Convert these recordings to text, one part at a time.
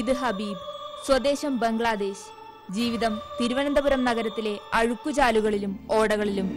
ഇത് ഹബീബ് സ്വദേശം ബംഗ്ലാദേശ് ജീവിതം തിരുവനന്തപുരം നഗരത്തിലെ അഴുക്കുചാലുകളിലും ഓടകളിലും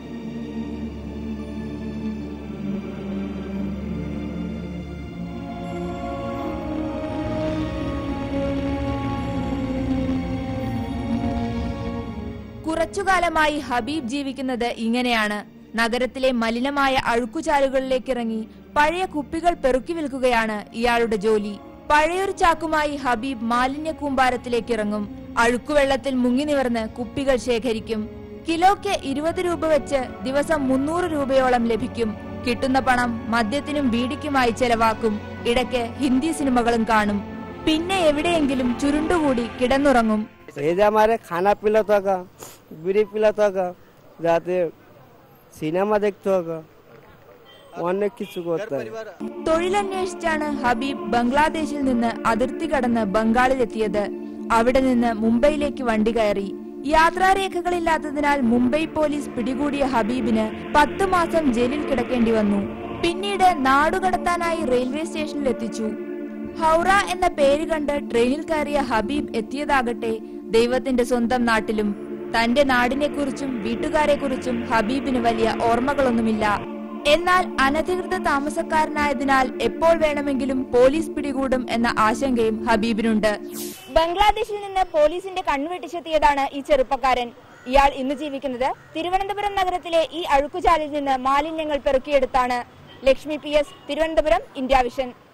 കുറച്ചുകാലമായി ഹബീബ് ജീവിക്കുന്നത് ഇങ്ങനെയാണ് നഗരത്തിലെ മലിനമായ അഴുക്കുചാലുകളിലേക്കിറങ്ങി പഴയ കുപ്പികൾ പെറുക്കി വിൽക്കുകയാണ് ഇയാളുടെ ജോലി പഴയൊരു ചാക്കുമായി ഹബീബ് മാലിന്യ കൂമ്പാരത്തിലേക്ക് ഇറങ്ങും അഴുക്കുവെള്ളത്തിൽ മുങ്ങി നിവർന്ന് കുപ്പികൾ ശേഖരിക്കും കിലോയ്ക്ക് ഇരുപത് രൂപ വെച്ച് ദിവസം മുന്നൂറ് രൂപയോളം ലഭിക്കും കിട്ടുന്ന പണം മദ്യത്തിനും ബീഡിക്കുമായി ചെലവാക്കും ഇടയ്ക്ക് ഹിന്ദി സിനിമകളും കാണും പിന്നെ എവിടെയെങ്കിലും ചുരുണ്ടുകൂടി കിടന്നുറങ്ങും এই যে আমার খানা পিলাতে হোক বিড়ি পিলাতে হোক যাতে সিনেমা দেখতে হোক অনেক কিছু করতে হয় തൊഴിലന്വേഷിച്ചാണ് ഹബീബ് ബംഗ്ലാദേശിൽ നിന്ന് അതിർത്തി കടന്ന് ബംഗാളിലെത്തിയത് അവിടെ നിന്ന് മുംബൈയിലേക്ക് വണ്ടി കയറി യാത്രാരേഖകളില്ലാത്തതിനാൽ മുംബൈ പോലീസ് പിടികൂടിയ ഹബീബിന് പത്ത് മാസം ജയിലിൽ കിടക്കേണ്ടി വന്നു പിന്നീട് നാടുകടത്താനായി റെയിൽവേ സ്റ്റേഷനിൽ എത്തിച്ചു ഹൗറ എന്ന പേര് കണ്ട് ട്രെയിനിൽ കയറിയ ഹബീബ് എത്തിയതാകട്ടെ ദൈവത്തിന്റെ സ്വന്തം നാട്ടിലും തന്റെ നാടിനെക്കുറിച്ചും വീട്ടുകാരെക്കുറിച്ചും ഹബീബിന് വലിയ ഓർമ്മകളൊന്നുമില്ല എന്നാൽ അനധികൃത താമസക്കാരനായതിനാൽ എപ്പോൾ വേണമെങ്കിലും പോലീസ് പിടികൂടും എന്ന ആശങ്കയും ഹബീബിനുണ്ട് ബംഗ്ലാദേശിൽ നിന്ന് പോലീസിന്റെ കണ്ണുവെട്ടിച്ചെത്തിയതാണ് ഈ ചെറുപ്പക്കാരൻ ഇയാൾ ഇന്ന് ജീവിക്കുന്നത് തിരുവനന്തപുരം നഗരത്തിലെ ഈ അഴുക്കുചാലിൽ നിന്ന് മാലിന്യങ്ങൾ പെറുക്കിയെടുത്താണ് Lakshmi P S Thiruvananthapuram India vision